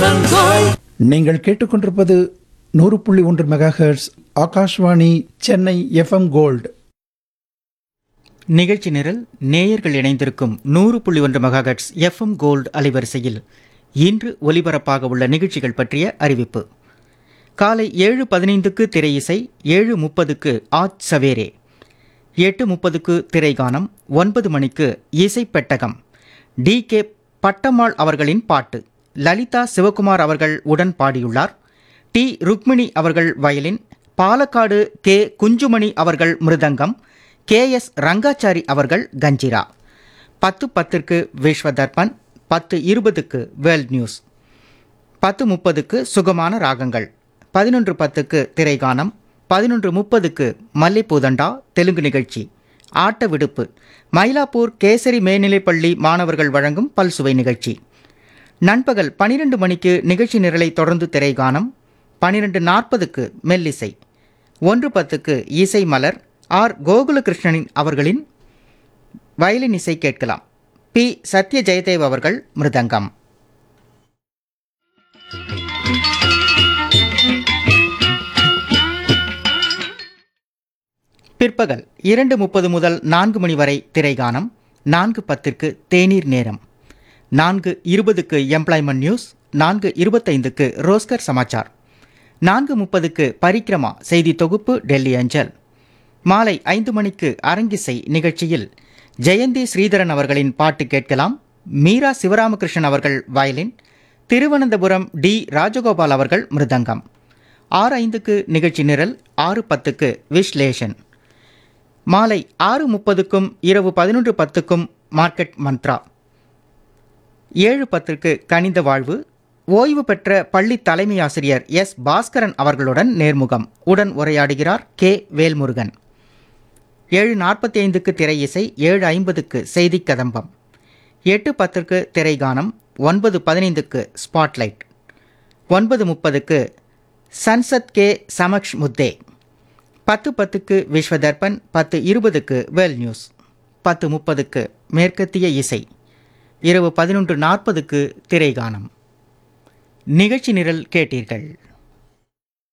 வசந்தம் நீங்கள் கேட்டுக்கொண்டிருப்பது நூறு புள்ளி ஒன்று megahertz Akashvani Chennai FM gold நிகழ்ச்சி நிரல் நேயர்கள் இணைந்திருக்கும் நூறு புள்ளி ஒன்று மெகாஹெட்ஸ் எஃப்எம் கோல்டு அலைவரிசையில் இன்று ஒலிபரப்பாக உள்ள நிகழ்ச்சிகள் பற்றிய அறிவிப்பு காலை ஏழு பதினைந்துக்கு திரை இசை ஏழு முப்பதுக்கு ஆச் சவேரே எட்டு முப்பதுக்கு திரைகானம் ஒன்பது மணிக்கு இசை பெட்டகம் டி கே பட்டம்மாள் அவர்களின் பாட்டு லலிதா சிவகுமார் அவர்கள் உடன் பாடியுள்ளார் டி ருக்மிணி அவர்கள் வயலின் பாலக்காடு கே குஞ்சுமணி அவர்கள் மிருதங்கம் கே எஸ் ரங்காச்சாரி அவர்கள் கஞ்சிரா பத்து பத்திற்கு விஸ்வ தர்பன் பத்து இருபதுக்கு வேர்ல்ட் நியூஸ் பத்து முப்பதுக்கு சுகமான ராகங்கள் பதினொன்று பத்துக்கு திரைகானம் பதினொன்று முப்பதுக்கு மல்லிப்பூதண்டா தெலுங்கு நிகழ்ச்சி ஆட்ட விடுப்பு மயிலாப்பூர் கேசரி மேல்நிலைப்பள்ளி மாணவர்கள் வழங்கும் பல்சுவை நிகழ்ச்சி நண்பகல் பனிரெண்டு மணிக்கு நிகழ்ச்சி நிரலை தொடர்ந்து திரைகானம் பனிரெண்டு நாற்பதுக்கு மெல்லிசை ஒன்று பத்துக்கு இசை மலர் ஆர் கோகுலகிருஷ்ணனின் அவர்களின் வயலின் இசை கேட்கலாம் பி சத்ய ஜெயதேவ் அவர்கள் மிருதங்கம் பிற்பகல் இரண்டு முப்பது முதல் நான்கு மணி வரை திரைகானம் நான்கு பத்திற்கு தேநீர் நேரம் நான்கு இருபதுக்கு எம்ப்ளாய்மெண்ட் நியூஸ் நான்கு இருபத்தைந்துக்கு ரோஸ்கர் சமாச்சார் நான்கு முப்பதுக்கு பரிக்ரமா செய்தி தொகுப்பு டெல்லி அஞ்சல் மாலை ஐந்து மணிக்கு அரங்கிசை நிகழ்ச்சியில் ஜெயந்தி ஸ்ரீதரன் அவர்களின் பாட்டு கேட்கலாம் மீரா சிவராமகிருஷ்ணன் அவர்கள் வயலின் திருவனந்தபுரம் டி ராஜகோபால் அவர்கள் மிருதங்கம் ஆறு ஐந்துக்கு நிகழ்ச்சி நிரல் ஆறு பத்துக்கு விஷ்லேஷன் மாலை ஆறு முப்பதுக்கும் இரவு பதினொன்று பத்துக்கும் மார்க்கெட் மந்த்ரா ஏழு பத்திற்கு கனிந்த வாழ்வு ஓய்வு பெற்ற பள்ளி தலைமை ஆசிரியர் எஸ் பாஸ்கரன் அவர்களுடன் நேர்முகம் உடன் உரையாடுகிறார் கே வேல்முருகன் ஏழு நாற்பத்தி ஐந்துக்கு திரை இசை ஏழு ஐம்பதுக்கு செய்தி கதம்பம் எட்டு பத்திற்கு திரைகானம் ஒன்பது பதினைந்துக்கு ஸ்பாட்லைட் ஒன்பது முப்பதுக்கு சன்சத் கே சமக்ஷ் முத்தே பத்து பத்துக்கு விஸ்வ தர்பன் பத்து இருபதுக்கு வேல் நியூஸ் பத்து முப்பதுக்கு மேற்கத்திய இசை இரவு பதினொன்று நாற்பதுக்கு திரைகானம் நிகழ்ச்சி நிரல் கேட்டீர்கள்